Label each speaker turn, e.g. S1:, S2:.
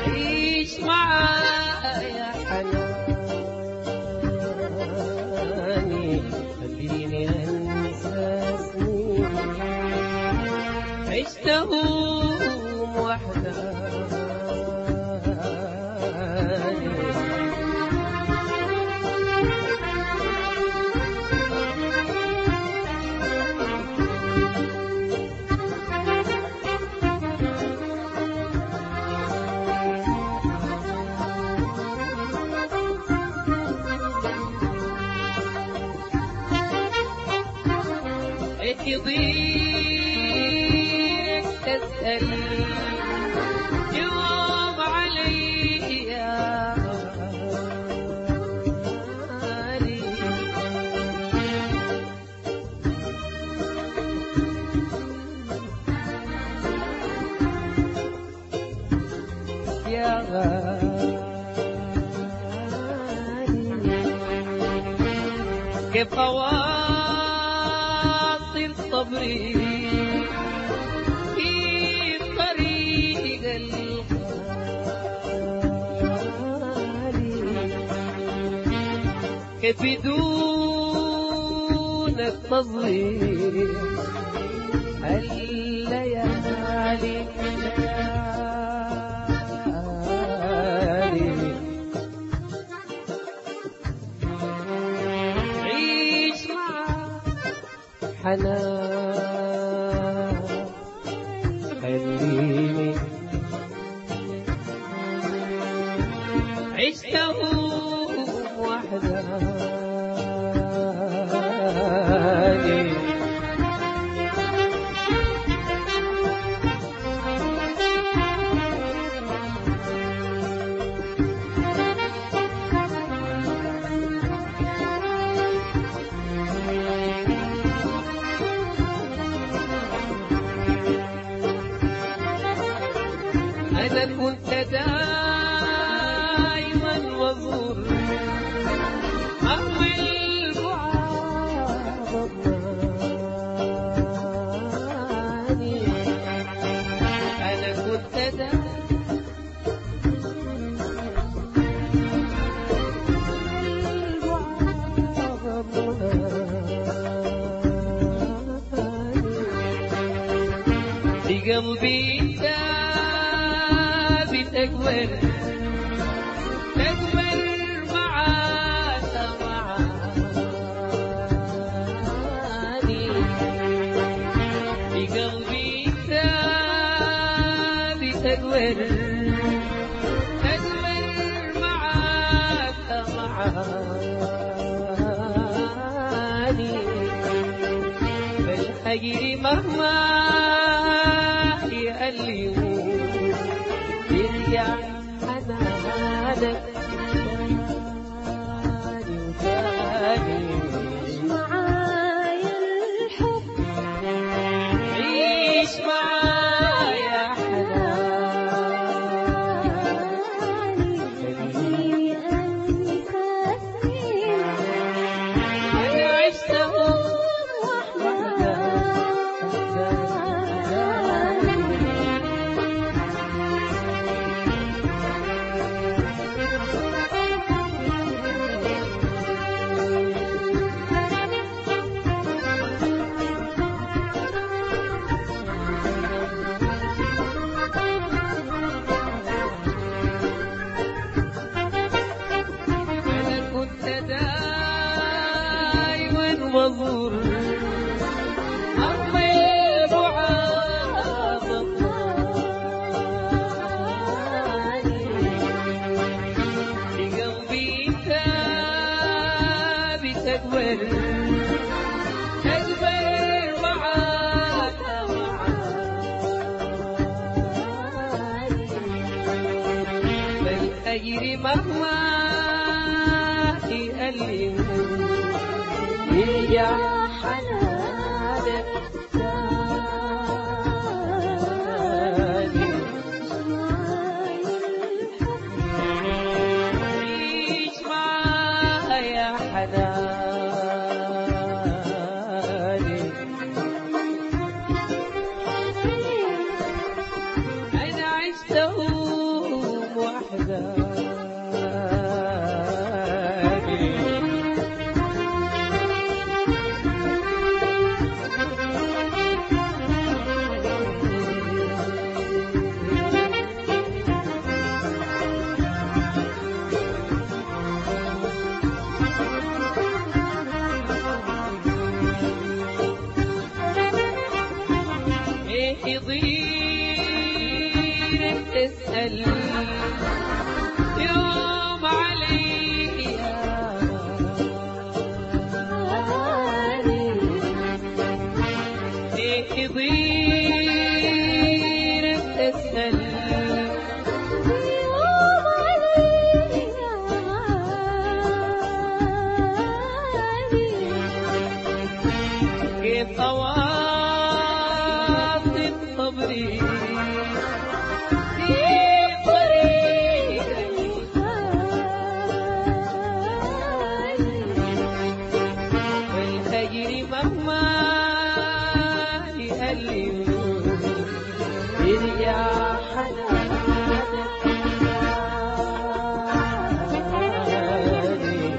S1: عيش معايا حناني خليني انسى سنين عشتهم وحداني يضيق تسأل جواب علي يا غالي يا غالي كيف أواصل صبري في طريق الغالي كيف بدون التصغير الليالي الليالي عيش مع حنان خليني عشته وحداني أنا كنت دائما وزور أهوي البعاد الضاني أنا كنت دائما في قلبي انت بتكبر تكبر معاك معاني في قلبي انت بتكبر تكبر معاك معاني فالحجر مهما يألموا يرجع حنانك تاني وتاني
S2: معايا الحب
S1: عيش معايا حناني
S2: خليني أنسى سنين
S1: أنا عشته أنا كنت دائما وزور أرض البعاد الضاني في قلبي ثابت تكبر تكبر معاك معاني فالأجر مهما يألم يرجع حنانك تاني عيش معايا حناني أنا عشته تسأل يوم عليك يا يضير تسأل في طواف صبري في طريق والفجر مهما يهلل يرجع حنانك